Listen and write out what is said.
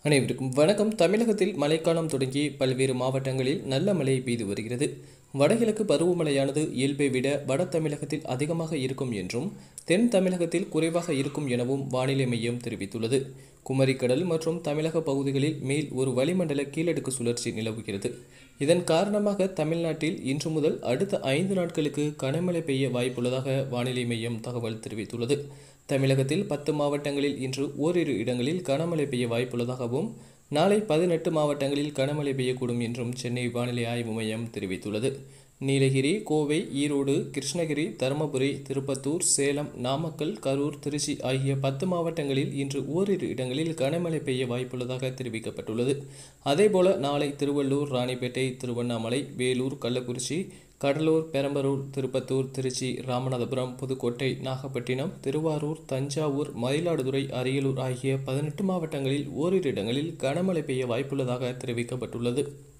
அனைவருக்கும் வணக்கம் தமிழகத்தில் மழைக்காலம் தொடங்கி பல்வேறு மாவட்டங்களில் நல்ல மழை பெய்து வருகிறது வடகிழக்கு பருவமழையானது இயல்பை விட வட தமிழகத்தில் அதிகமாக இருக்கும் என்றும் தென் தமிழகத்தில் குறைவாக இருக்கும் எனவும் வானிலை மையம் தெரிவித்துள்ளது குமரிக்கடல் மற்றும் தமிழக பகுதிகளில் மேல் ஒரு வளிமண்டல கீழடுக்கு சுழற்சி நிலவுகிறது இதன் காரணமாக தமிழ்நாட்டில் இன்று முதல் அடுத்த ஐந்து நாட்களுக்கு கனமழை பெய்ய வாய்ப்புள்ளதாக வானிலை மையம் தகவல் தெரிவித்துள்ளது தமிழகத்தில் பத்து மாவட்டங்களில் இன்று ஓரிரு இடங்களில் கனமழை பெய்ய வாய்ப்புள்ளதாகவும் நாளை பதினெட்டு மாவட்டங்களில் கனமழை பெய்யக்கூடும் என்றும் சென்னை வானிலை ஆய்வு மையம் தெரிவித்துள்ளது நீலகிரி கோவை ஈரோடு கிருஷ்ணகிரி தருமபுரி திருப்பத்தூர் சேலம் நாமக்கல் கரூர் திருச்சி ஆகிய பத்து மாவட்டங்களில் இன்று ஓரிரு இடங்களில் கனமழை பெய்ய வாய்ப்புள்ளதாக தெரிவிக்கப்பட்டுள்ளது அதேபோல நாளை திருவள்ளூர் ராணிப்பேட்டை திருவண்ணாமலை வேலூர் கள்ளக்குறிச்சி கடலூர் பெரம்பலூர் திருப்பத்தூர் திருச்சி ராமநாதபுரம் புதுக்கோட்டை நாகப்பட்டினம் திருவாரூர் தஞ்சாவூர் மயிலாடுதுறை அரியலூர் ஆகிய பதினெட்டு மாவட்டங்களில் ஓரிரு இடங்களில் கனமழை பெய்ய வாய்ப்புள்ளதாக தெரிவிக்கப்பட்டுள்ளது